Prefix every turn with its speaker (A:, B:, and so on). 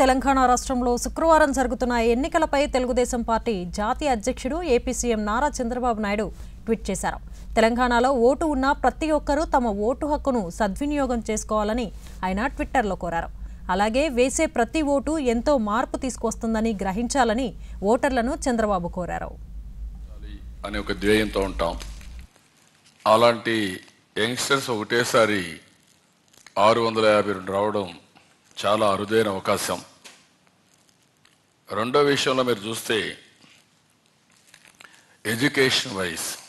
A: తెలంగాణ రాష్ట్రంలో శుక్రవారం జరుగుతున్న ఎన్నికలపై తెలుగుదేశం పార్టీ జాతీయ అధ్యక్షుడు AP CM Nara Chandrababu Naidu tweet చేశారు తెలంగాణలో ఓటు ఉన్న ప్రతి ఒక్కరూ తమ ఓటు హక్కును సద్వినియోగం చేసుకోవాలని ఆయన ట్విట్టర్లో కోరారు అలాగే వేసే ప్రతి ఓటు ఎంతో మార్పు తీసుకొస్తుందని గ్రహించాలని ఓటర్లను చంద్రబాబు కోరారు
B: అనే ఒక ధ్యేయంతో ఉంటాం అలాంటి యంగ్స్టర్స్ ఒకటేసారి ఆరు వందల యాభై రెండు రావడం చాలా అరుదైన అవకాశం రెండో విషయంలో మీరు చూస్తే ఎడ్యుకేషన్ వైజ్